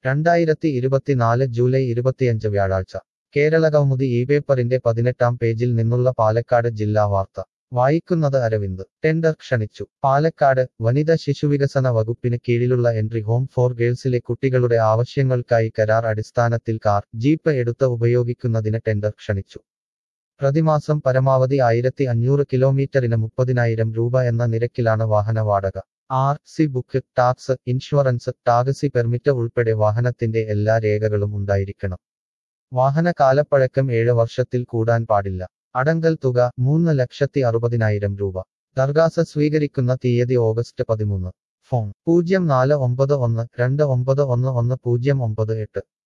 രണ്ടായിരത്തി ഇരുപത്തിനാല് ജൂലൈ ഇരുപത്തിയഞ്ച് വ്യാഴാഴ്ച കേരള കൗമുദി ഈ പേപ്പറിന്റെ പതിനെട്ടാം പേജിൽ നിന്നുള്ള പാലക്കാട് ജില്ലാ വാർത്ത വായിക്കുന്നത് അരവിന്ദ് ടെൻഡർ ക്ഷണിച്ചു പാലക്കാട് വനിത ശിശുവികസന വകുപ്പിന് കീഴിലുള്ള എൻട്രി ഹോം ഫോർ ഗേൾസിലെ കുട്ടികളുടെ ആവശ്യങ്ങൾക്കായി കരാർ അടിസ്ഥാനത്തിൽ കാർ ജീപ്പ് എടുത്ത് ഉപയോഗിക്കുന്നതിന് ടെൻഡർ ക്ഷണിച്ചു പ്രതിമാസം പരമാവധി ആയിരത്തി അഞ്ഞൂറ് കിലോമീറ്ററിന് മുപ്പതിനായിരം രൂപ എന്ന നിരക്കിലാണ് വാഹന വാടക R C book tax insurance taxi permit ഉൾപ്പെടെ വാഹനത്തിന്റെ എല്ലാ രേഖകളും ഉണ്ടായിരിക്കണം വാഹന കാലപ്പഴക്കം ഏഴ് വർഷത്തിൽ കൂടാൻ പാടില്ല അടങ്കൽ തുക മൂന്ന് ലക്ഷത്തി അറുപതിനായിരം രൂപ ദർഗാസ സ്വീകരിക്കുന്ന തീയതി ഓഗസ്റ്റ് പതിമൂന്ന് ഫോൺ പൂജ്യം നാല് ഒമ്പത് ഒന്ന് രണ്ട് ഒമ്പത് ഒന്ന് ഒന്ന് പൂജ്യം ഒമ്പത് എട്ട്